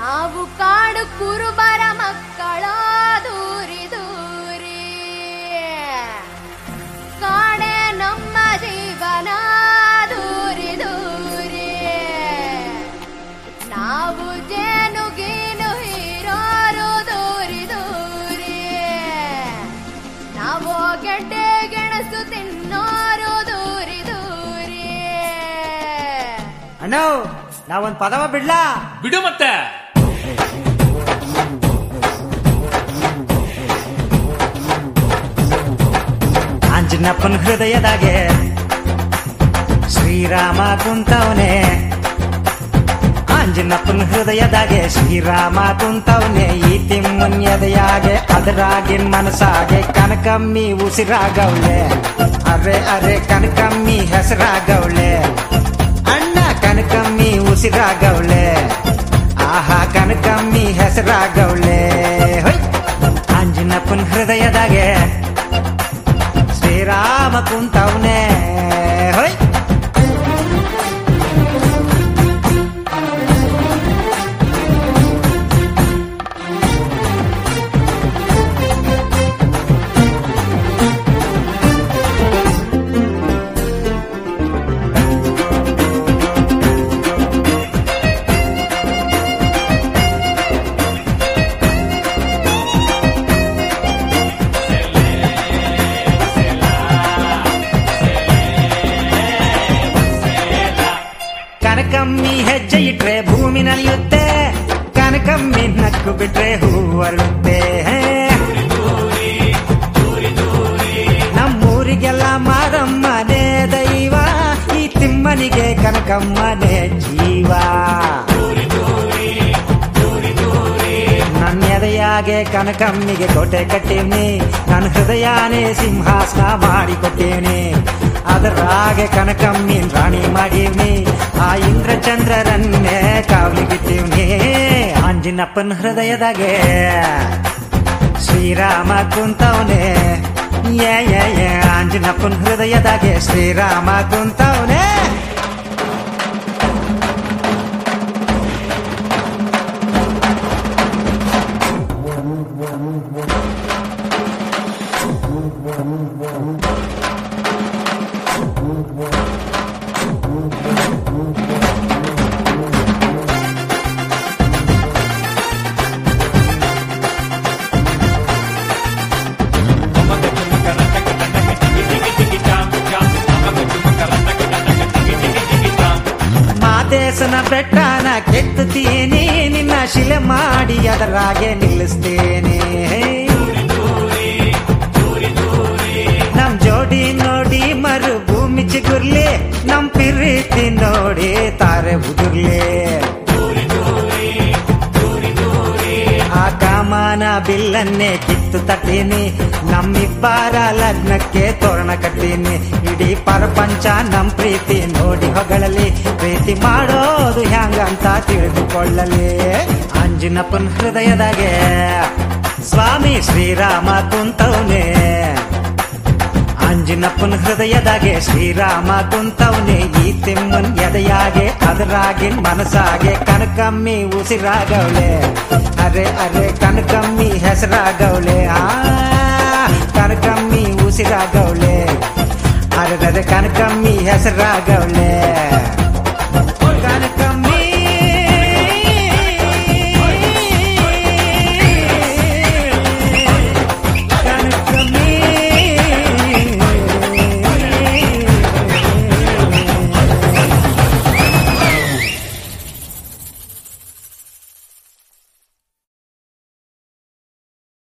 ನಾವು ಕಾಡು ಕುರುಬರ ಮಕ್ಕಳ ದೂರಿ ದೂರಿ ಕಾಡೆ ನಮ್ಮ ಜೀವನ ದೂರಿ ದೂರಿ ನಾವು ಜೇನು ಗೀನು ಹೀರೋರು ದೂರಿ ದೂರಿ ನಾವು ಗೆಡ್ಡೆ ಗೆಣಸು ತಿನ್ನೋರು ದೂರಿ ದೂರಿ ಅಣ್ಣ ನಾವೊಂದ್ ಪದವ ಬಿಡ್ಲಾ ಬಿಡು ಮತ್ತೆ ಆಂಜನಪ್ಪನ ಹೃದಯದಾಗೆ ಶ್ರೀರಾಮ ಕುಂತವನೆ ಆಂಜನಪ್ಪನ ಹೃದಯದಾಗೆ ಶ್ರೀರಾಮ ಕುಂತವನೆ ಈ ತಿಮ್ಮನ್ ಎದೆಯಾಗೆ ಅದರಾಗಿನ್ ಮನಸಾಗೆ ಕನಕಮ್ಮಿ ಉಸಿರಾಗವ್ಳೆ ಅರೆ ಅರೆ ಕನಕಮ್ಮಿ ಹೆಸರಾಗವ್ಳೆ ಅಣ್ಣ ಕನಕಮ್ಮಿ ಉಸಿರಾಗವ್ಳೆ ಆಹಾ ಕನಕಮ್ಮಿ ಹೆಸರಾಗವ್ಳೆ ಹೊಯ್ ಆಂಜನಪ್ಪನ ಹೃದಯದಾಗೆ ಶ್ರೀರಾಮ ಕುಂತವನೆ ಹೊಯ್ ಕನಕಮ್ಮಿ ಹೆಜ್ಜೆ ಇಟ್ರೆ ಭೂಮಿ ನಲಿಯುತ್ತೆ ಕನಕಮ್ಮಿ ನಕ್ಕು ಬಿಟ್ರೆ ಹೂ ಅರಳುತ್ತೆ ನಮ್ಮೂರಿಗೆಲ್ಲ ಮಾರಮ್ಮನೇ ದೈವ ಈ ತಿಮ್ಮನಿಗೆ ಕನಕಮ್ಮನೇ ಜೀವ ನನ್ನ ಎದೆಯಾಗೆ ಕನಕಮ್ಮಿಗೆ ಕೋಟೆ ಕಟ್ಟೀನಿ ನನ್ನ ಹೃದಯನೇ ಸಿಂಹಾಸನ ಮಾಡಿಕೊಟ್ಟೀನಿ ಅದರಾಗೆ ಕನಕಮ್ಮಿನ್ ರಾಣಿ ಮಾಡೀವ್ನಿ ಆ ಇಂದ್ರ ಚಂದ್ರರನ್ನೇ ಕಾವಲಿಗಿಟ್ಟೀವ್ನಿ ಆಂಜಿನಪ್ಪನ ಹೃದಯದಾಗೆ ಶ್ರೀರಾಮ ಕುಂತವನೆ ಏ ಏ ಏ ಆಂಜನಪ್ಪನ ಹೃದಯದಾಗೆ ಶ್ರೀರಾಮ ಕುಂತವನೆ ಮಾದೇಶನ ಬೆಟ್ಟನ ಕೆತ್ತುತ್ತೀನಿ ನಿನ್ನ ಶಿಲೆ ಮಾಡಿ ಅದರಾಗೆ ನಿಲ್ಲಿಸ್ತೇನೆ ನಮ್ ಜೋಡಿ ನೋಡಿ ಮರು ಭೂಮಿ ಚಿಗುರ್ಲಿ ನಮ್ ಪ್ರೀತಿ ನೋಡಿ ತಾರೆ ಉದುರ್ಲಿ ಆ ಕಾಮನ ಬಿಲ್ಲನ್ನೇ ಕಿತ್ತು ತಟ್ಟೀನಿ ನಮ್ಮಿಬ್ಬರ ಲಗ್ನಕ್ಕೆ ತೋರಣ ಕಟ್ಟೀನಿ ಇಡೀ ಪ್ರಪಂಚ ನಮ್ ಪ್ರೀತಿ ನೋಡಿ ಹೊಗಳಲಿ ಪ್ರೀತಿ ಮಾಡೋದು ಹ್ಯಾಂಗಂತ ತಿಳಿದುಕೊಳ್ಳಲಿ ಅಂಜನಪ್ಪನ ಹೃದಯದಾಗೆ ಸ್ವಾಮಿ ಶ್ರೀರಾಮ ಕುಂತವನೇ ಅಂಜನಪ್ಪನ ಹೃದಯದಾಗೆ ಶ್ರೀರಾಮ ಕುಂತವನೇ ಈ ತಿಮ್ಮನ್ ಎದೆಯಾಗೆ ಅದರಾಗಿನ್ ಮನಸಾಗೆ ಕನಕಮ್ಮಿ ಉಸಿರಾಗವಳೆ ಅರೆ ಅರೆ ಕನಕಮ್ಮಿ ಹೆಸರಾಗವಳೆ ಆ ಕನಕಮ್ಮಿ ಉಸಿರಾಗವಳೆ ಅರೆ ಅರೆ ಕನಕಮ್ಮಿ ಹೆಸರಾಗವಳೆ